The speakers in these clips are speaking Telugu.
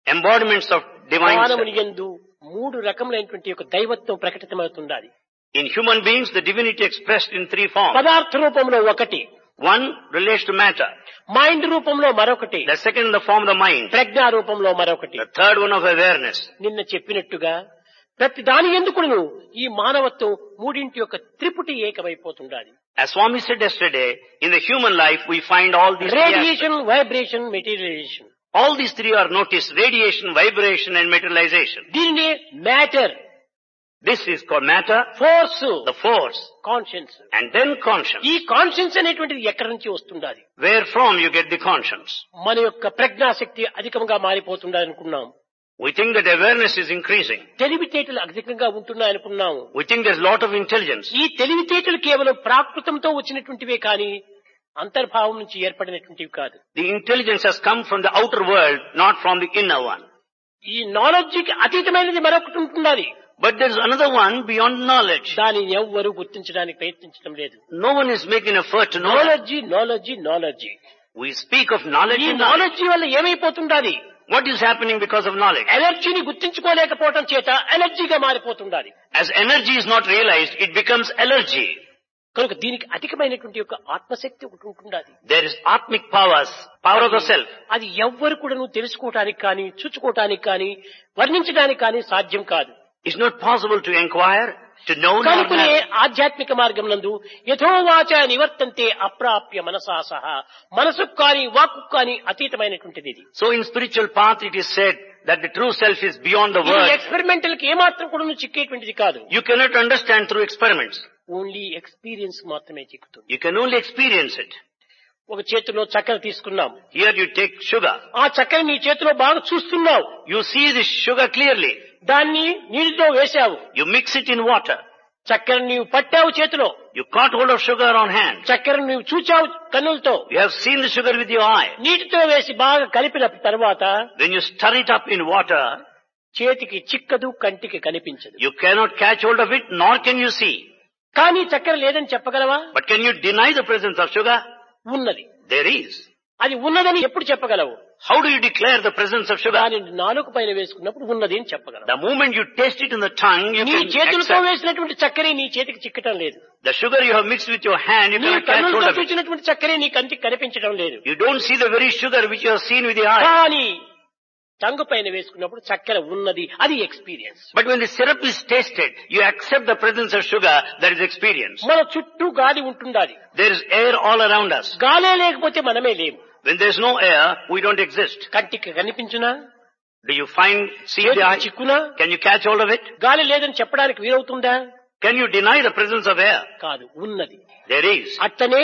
embodiments of divine మానవుని self. యందు మూడు రకములైనటువంటి యొక్క దైవత్వం ప్రకటితమవుతుండాలి In human beings, the divinity expressed in three forms. పదార్థ రూపంలో ఒకటి One relates to matter. Mind రూపంలో మరొకటి The second in the form of the mind. ప్రజ్ఞా రూపంలో మరొకటి The third one of awareness. నిన్న చెప్పినట్టుగా ప్రతి దాని ఎందుకును ఈ మానవత్వం మూడింటి యొక్క త్రిపుటి ఏకమైపోతుండాలి As Swami said yesterday, in the human life we find all these three aspects. Radiation vibration materialisation All these three are noticed, radiation, vibration and materialization. దీనినే matter This is called matter, force the force, conscience and then conscience. ఈ కాన్షియన్స్ అనేటువంటిది ఎక్కడి నుంచి వస్తుండాలి Where from you get the conscience? మన యొక్క ప్రజ్ఞాశక్తి అధికంగా మారిపోతుండాలి అనుకున్నాం We think that awareness is increasing. తెలివితేటలు అధికంగా ఉంటున్నాయి అనుకున్నాము We think there's a lot of intelligence. ఈ తెలివితేటలు కేవలం ప్రాకృతంతో వచ్చినటువంటివే కానీ అంతర్భావం నుంచి ఏర్పడినటువంటివి కాదు The intelligence has come from the outer world, not from the inner one. ఈ నాలెడ్జికి అతీతమైనది మరొకటి ఉంటున్నది But there's another one beyond knowledge. దానిని ఎవ్వరూ గుర్తించడానికి ప్రయత్నించడం లేదు No one is making effort to know that. Knowledge knowledge knowledge We speak of knowledge ఈ and knowledge. నాలెడ్జి వల్ల ఏమైపోతుండాలి What is happening because of knowledge? ఎనర్జీని గుర్తించుకోలేకపోవటం చేత ఎనర్జీగా మారిపోతుండాలి As energy is not realized, it becomes allergy. కనుక దీనికి అధికమైనటువంటి యొక్క ఆత్మశక్తి ఒకటి ఉంటుండాలి There is atmic powers, power of the self. అది ఎవ్వరు కూడా నువ్వు తెలుసుకోవటానికి కానీ చూచుకోవటానికి కానీ వర్ణించడానికి కానీ సాధ్యం కాదు It's not possible to inquire, to know, nor కనుకనే know. ఆధ్యాత్మిక మార్గం నందు యథోవాచ నివర్తంతే అప్రాప్య మనసా సహా మనసుకు కానీ వాక్కు కానీ అతీతమైనటువంటిది ఇది So in spiritual path it is said that the true self is beyond the ఇది word. ఎక్స్పెరిమెంటల్ కి ఏమాత్రం కూడా నువ్వు చిక్కేటువంటిది కాదు You cannot understand through experiments. Only experience మాత్రమే చిక్కుతుంది You can only experience it. ఒక చేతిలో చక్కెర తీసుకున్నాం Here you take sugar. ఆ చక్కెర నీ చేతిలో బాగా చూస్తున్నావు You see this sugar clearly. దాన్ని నీటిలో వేశావు You mix it in water. చక్కెర నీవు పట్టావు చేతిలో You caught hold of sugar on hand. చక్కెర నీవు చూచావు కన్నులతో You have seen the sugar with your eye. నీటితో వేసి బాగా కలిపిన తర్వాత When you stir it up in water, చేతికి చిక్కదు కంటికి కనిపించదు you cannot catch hold of it, nor can you see. కానీ చక్కెర లేదని చెప్పగలవా But can you deny the presence of sugar? ఉన్నది There is. అది ఉన్నదని ఎప్పుడు చెప్పగలవు How do you declare the presence of sugar? దానిని నాలుగు పైన వేసుకున్నప్పుడు ఉన్నది అని చెప్పగలవు The moment you taste it in the tongue, you నీ can చేతులతో accept. వేసినటువంటి చక్కెర నీ చేతికి చిక్కటం లేదు The sugar you have mixed with your hand, you నీ cannot catch hold కన్నులతో of it. చూసినటువంటి చక్కెర నీ కంటికి కనిపించడం లేదు You don't see the very sugar which you have seen with your eye. కానీ టంగు పైన వేసుకున్నప్పుడు చక్కెర ఉన్నది అది experience But when the syrup is tasted, you accept the presence of sugar, that is experience. మన చుట్టూ గాలి ఉంటుండాలి There is air all around us. గాలే లేకపోతే మనమే లేము When there is no air, we don't exist. కంటికి కనిపించునా Do you find, see the చేతికి eye? చిక్కునా Can you catch hold of it? గాలి లేదని చెప్పడానికి వీలవుతుందా Can you deny the presence of air? కాదు ఉన్నది There is. అట్లనే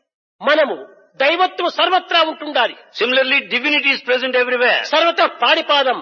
మనము దైవత్వం సర్వత్రా ఉంటుండాలి Similarly, divinity is present everywhere. సర్వత పాడిపాదం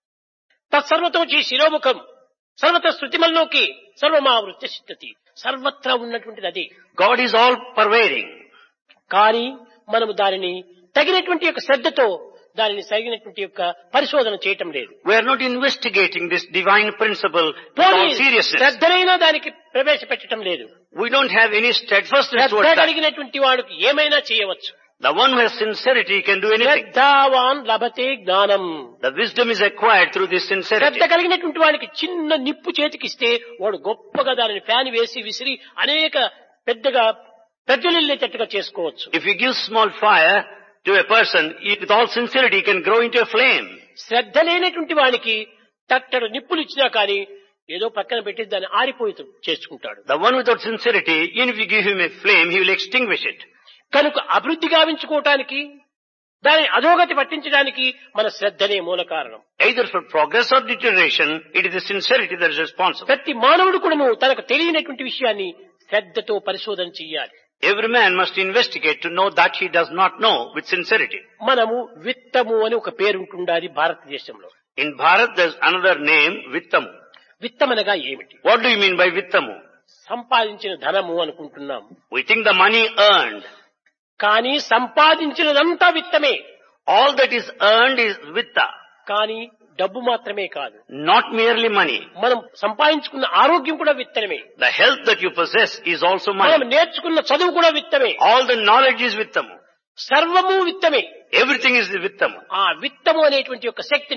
తత్సర్వతోచి శిరోముఖం సర్వత శృతిమల్లోకి సర్వమా వృత్తి సర్వత్రా ఉన్నటువంటిది అది God is all pervading. కానీ మనము దానిని తగినటువంటి యొక్క శ్రద్ధతో దానిని తగినటువంటి యొక్క పరిశోధన చేయటం లేదు We are not investigating this divine principle with పోనీ all seriousness. శ్రద్ధనైనా దానికి ప్రవేశపెట్టడం లేదు We don't have any steadfastness Shraddha towards that. కలిగినటువంటి వాడికి ఏమైనా చేయవచ్చు The one who has sincerity can do anything. శ్రద్ధావాన్ లభతే జ్ఞానం The wisdom is acquired through this Shraddha sincerity. కలిగినటువంటి వాడికి చిన్న నిప్పు చేతికిస్తే వాడు గొప్పగా దానిని ఫ్యాన్ వేసి విసిరి అనేక పెద్దగా ప్రజ్వలిల్లేటట్టుగా చేసుకోవచ్చు If you give small fire to a person, he- with all sincerity, he can grow into a flame. శ్రద్ధ లేనటువంటి వాడికి తట్టడు నిప్పులు ఇచ్చినా కానీ ఏదో పక్కన పెట్టి దాన్ని ఆరిపోయి చేసుకుంటాడు The one without sincerity, even if you give him a flame, he will extinguish it. కనుక అభివృద్ధి గావించుకోవటానికి దానిని అధోగతి పట్టించడానికి మన శ్రద్ధనే మూల కారణం Either for progress or deterioration, it is the sincerity that is responsible. ప్రతి మానవుడు కూడాను తనకు తెలియనటువంటి విషయాన్ని శ్రద్ధతో పరిశోధన చెయ్యాలి Every man must investigate to know that he does not know with sincerity. మనము విత్తము అని ఒక పేరు ఉంటుండాలి భారతదేశంలో In Bharat, there's another name, Vittamu. విత్తమనగా ఏమిటి What do you mean by Vittamu? సంపాదించిన ధనము అనుకుంటున్నాం We think the money earned. కానీ సంపాదించినదంతా విత్తమే All that is earned is Vitta, కానీ డబ్బు మాత్రమే కాదు not merely money. మనం సంపాదించుకున్న ఆరోగ్యం కూడా విత్తనమే The health that you possess is also మనం money. నేర్చుకున్న చదువు కూడా విత్తమే All the knowledge is Vittamu. సర్వము విత్తమే Everything is the Vittamu. ఆ విత్తము అనేటువంటి యొక్క శక్తి